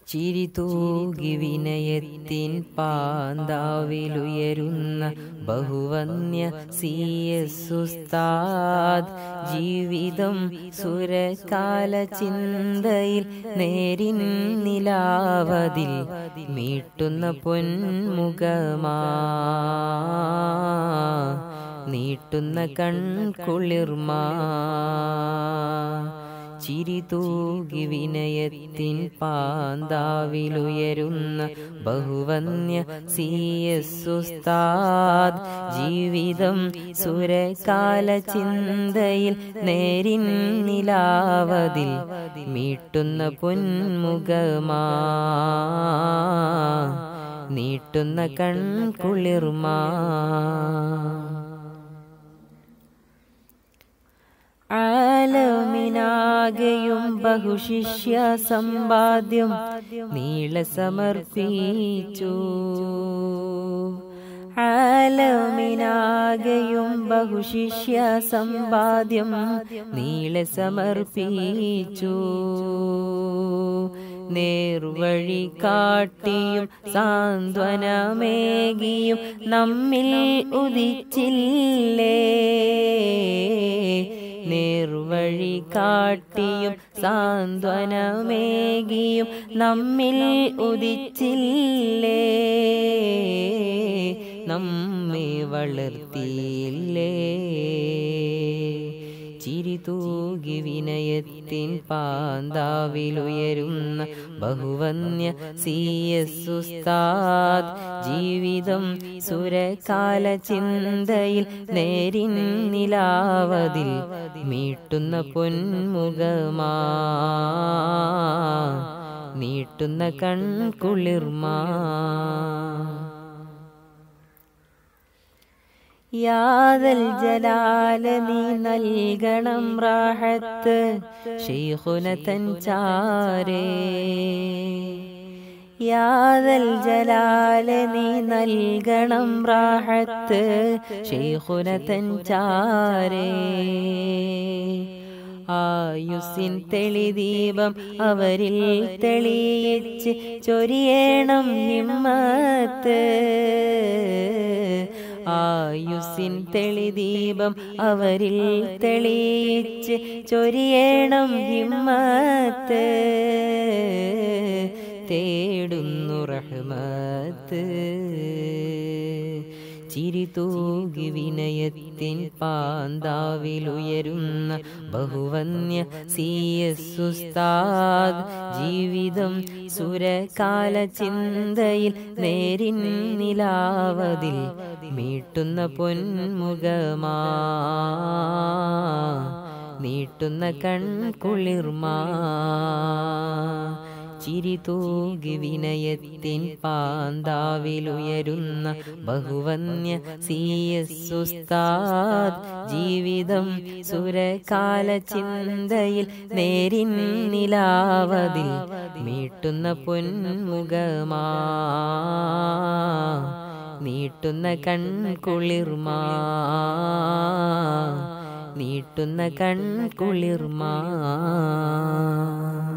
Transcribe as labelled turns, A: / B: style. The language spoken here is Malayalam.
A: ചിരി തൂകി വിനയത്തിൻ പാന്താവിലുയരുന്ന ബഹുവന്യ സി എസ് ഉസ്താദ് ജീവിതം സുരകാല ചിന്തയിൽ നേരിൻ നിലാവതിൽ മീട്ടുന്ന പൊന്മുഖമാ നീട്ടുന്ന കൺകുളിർമാ ചിരി തൂകി വിനയത്തിൻ പാന്താവിലുയരുന്ന ബഹുവന്യ സി എസ് ഉസ്താദ് ജീവിതം സുരകാല ചിന്തയിൽ നേരിൻ നിലാവതിൽ മീട്ടുന്ന പൊന്മുഖമാ നീട്ടുന്ന കൺകുളിർമാ ആലമിനാകെയും ബഹുശിഷ്യ സമ്പാദ്യം നീള സമർപ്പിച്ചു ആലമിനാകെയും ബഹുശിഷ്യ സമ്പാദ്യം നീള സമർപ്പിച്ചു നേർവഴി കാട്ടിയും സാന്ത്വനമേകിയും നമ്മിൽ ഉദിച്ചില്ലേ നേർവഴി കാട്ടിയും സാന്ത്വനമേകിയും നമ്മിൽ ഉദിച്ചില്ലേ നമ്മെ വളർത്തിയില്ലേ ചിരി തൂകി വിനയത്തിൻ പാന്താവിലുയരുന്ന ബഹുവന്യ സി എസ് ഉസ്താദ് ജീവിതം സുരകാല ചിന്തയിൽ നേരിൻ നിലാവതിൽ മീട്ടുന്ന പൊന്മുഖമാ നീട്ടുന്ന കൺകുളിർമാ യാദൽ ജലാല നീ നൽകണം റാഹത്ത് ഷെയ്ഖുന തൻചാരേ യാദൽ ജലാല നീ നൽകണം റാഹത്ത് ഷെയ്ഖുന തൻചാരേ ആയുസിൻ തെളിദീപം അവരിൽ തെളിയിച്ച് ചൊരിയണം ഹിമ്മത്ത് ആയുസിൻ തെളിദീപം അവരിൽ തെളിയിച്ച് ചൊരിയണം ഹിമ്മത്ത് തേടുന്നു റഹ്മത്ത് ചിരി തൂകി വിനയത്തിൻ പാന്താവിലുയരുന്ന ബഹുവന്യ സി എസ് ഉസ്താദ് ജീവിതം സുരകാല ചിന്തയിൽ നേരിൻ നിലാവതിൽ മീട്ടുന്ന പൊന്മുഖമാ നീട്ടുന്ന കൺകുളിർമാ ചിരി തൂകി വിനയത്തിൻ പാന്താവിലുയരുന്ന ബഹുവന്യ സി എസ് ഉസ്താദ് ജീവിതം സുരകാല ചിന്തയിൽ നേരിൻ നിലാവതിൽ മീട്ടുന്ന പൊന്മുഖമാ നീട്ടുന്ന കൺകുളിർമാ നീട്ടുന്ന കൺകുളിർമാ